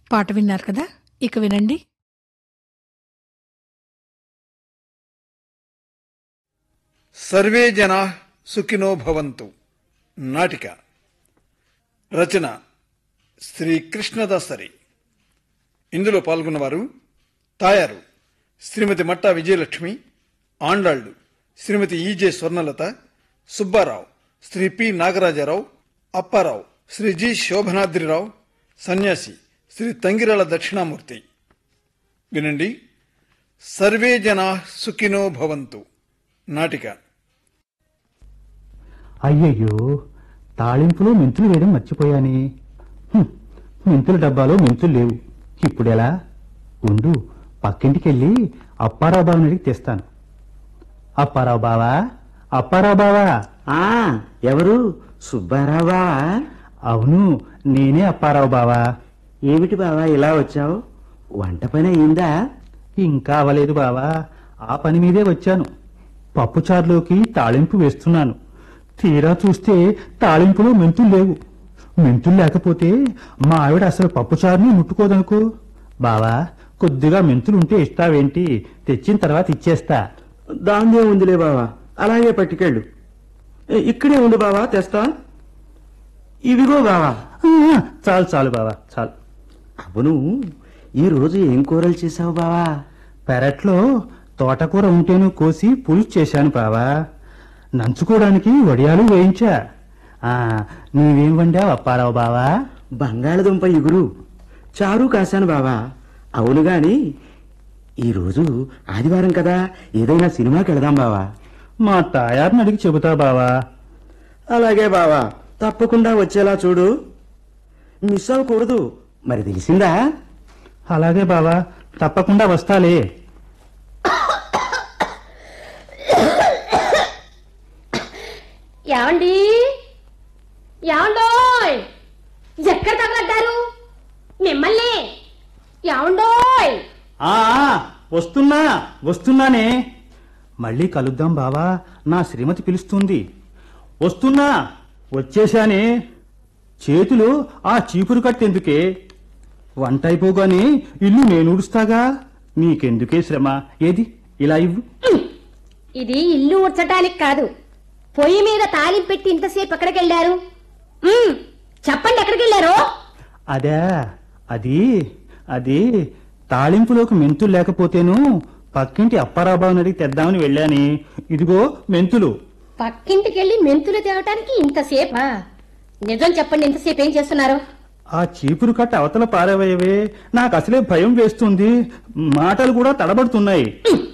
పాట విన్నారు కదా ఇక వినండి సర్వే జనా సుఖినో భవంతు నాటిక రచన శ్రీ కృష్ణదాసరి ఇందులో పాల్గొన్నవారు తాయారు శ్రీమతి మట్టా విజయలక్ష్మి ఆండాళ్లు శ్రీమతి ఈజే స్వర్ణలత సుబ్బారావు శ్రీ పి నాగరాజారావు అప్పారావు శ్రీ జి శోభనాద్రిరావు సన్యాసి శ్రీ తంగిరాల దక్షిణామూర్తి వినండి సర్వే జనా సుఖినో భవంతు నాటిక అయ్యయ్యో తాళింపులో మెంతులు వేయడం మర్చిపోయానే హ్మ్, మెంతుల డబ్బాలో మెంతులు లేవు ఇప్పుడెలా ఉండు పక్కింటికెళ్ళి అప్పారావు బావని అడిగి తెస్తాను అప్పారావు బావా అప్పారావు బావా ఆ ఎవరు సుబ్బారావు బావా అవును నేనే అప్పారావు బావా ఏమిటి బావా ఇలా వచ్చావు వంట పని అయిందా ఇంకా అవలేదు బావా ఆ పని మీదే వచ్చాను పప్పుచారులోకి తాళింపు వేస్తున్నాను తీరా చూస్తే తాళింపులో మెంతులు లేవు మెంతులు లేకపోతే మా ఆవిడ అసలు పప్పుచారుని ముట్టుకోదనుకో బావా కొద్దిగా మెంతులు ఉంటే ఇస్తావేంటి తెచ్చిన తర్వాత ఇచ్చేస్తా దాందే ఉందిలే బావా అలాగే పట్టుకెళ్ళు ఏ, ఇక్కడే ఉండు బావా తెస్తా ఇవిగో బావా ఆ, చాలు చాలు బావా చాలు అవును ఈ రోజు ఏం కూరలు చేసావు బావా పెరట్లో తోటకూర ఉంటేను కోసి పులుసు చేశాను బావా నంచుకోవడానికి వడియాలు వేయించా ఆ, నీవేం వండావు అప్పారావు బావా బంగాళదుంప ఇగురు చారు కాశాను బావా అవును గాని ఈరోజు ఆదివారం కదా ఏదైనా సినిమాకి వెళదాం బావా మా తాయారిని అడిగి చెబుతా బావా అలాగే బావా తప్పకుండా వచ్చేలా చూడు మిస్ అవ్వకూడదు మరి తెలిసిందా అలాగే బావా తప్పకుండా వస్తాలే ఏమండి ఏమండోయ్ ఎక్కడ తగలడ్డారు మిమ్మల్ని ఏమండోయ్ ఆ ఆ, వస్తున్నా వస్తున్నానే మళ్ళీ కలుద్దాం బావా నా శ్రీమతి పిలుస్తుంది వస్తున్నా వచ్చేశానే చేతులు ఆ చీపురు కట్టెందుకే వంట అయిపోగానే ఇల్లు నేను ఊడుస్తాగా నీకెందుకే శ్రమ ఏది ఇలా ఇవ్వు ఇది ఇల్లు ఉడ్చటానికి కాదు పొయ్యి మీద తాలింపు పెట్టి ఇంతసేపు ఎక్కడికి వెళ్ళారు మ్మ్, చెప్పండి ఎక్కడికి వెళ్ళారు అదే అది అది తాళింపులోకి మెంతులు లేకపోతేను పక్కింటి అప్పారాబాబుని అడిగి తెద్దామని వెళ్ళాని ఇదిగో మెంతులు పక్కింటికి వెళ్ళి మెంతులు తేవటానికి ఇంతసేపా నిజం చెప్పండి ఇంతసేపు ఏం చేస్తున్నారు ఆ చీపురు కట్ట అవతల పారవేయవే నాకు అసలే భయం వేస్తుంది మాటలు కూడా తడబడుతున్నాయి మ్మ్,